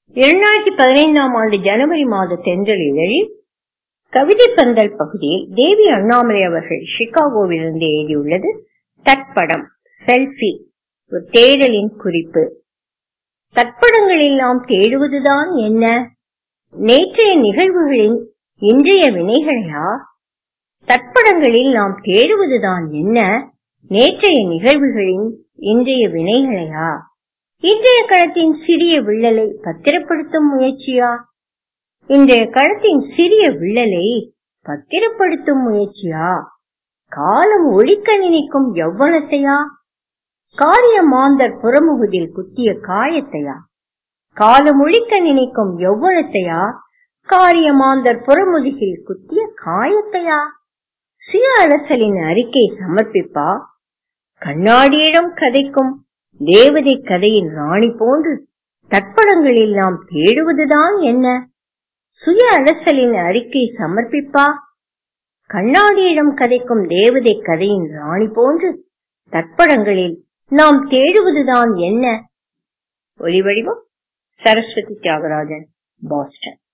இரண்டாயிரத்தி பதினைந்தாம் ஆண்டு ஜனவரி மாத தென்றல் இதழில் கவிதை பந்தல் பகுதியில் தேவி அண்ணாமலை அவர்கள் சிகாகோவிலிருந்து எழுதியுள்ளது தட்படம் செல்ஃபி ஒரு தேடலின் குறிப்பு தட்படங்களில் நாம் தேடுவதுதான் என்ன நேற்றைய நிகழ்வுகளின் இன்றைய வினைகளையா தட்படங்களில் நாம் தேடுவதுதான் என்ன நேற்றைய நிகழ்வுகளின் இன்றைய வினைகளையா இன்றைய களத்தின் சிறிய விள்ளலை பத்திரப்படுத்தும் முயற்சியா இன்றைய களத்தின் சிறிய விள்ளலை பத்திரப்படுத்தும் முயற்சியா காலம் ஒழிக்க நினைக்கும் யௌவனத்தையா காரிய மாந்தர் புறமுகுதில் குத்திய காயத்தையா காலம் ஒழிக்க நினைக்கும் யௌவனத்தையா காரிய மாந்தர் புறமுதுகில் குத்திய காயத்தையா சுய அரசலின் அறிக்கை சமர்ப்பிப்பா கண்ணாடியிடம் கதைக்கும் தேவதை கதையின் ராணி போன்று தட்படங்களில் நாம் தேடுவதுதான் என்ன சுய அரசலின் அறிக்கை சமர்ப்பிப்பா கண்ணாடியிடம் கதைக்கும் தேவதை கதையின் ராணி போன்று தட்படங்களில் நாம் தேடுவதுதான் என்ன ஒலிவடிவம் சரஸ்வதி தியாகராஜன் பாஸ்டன்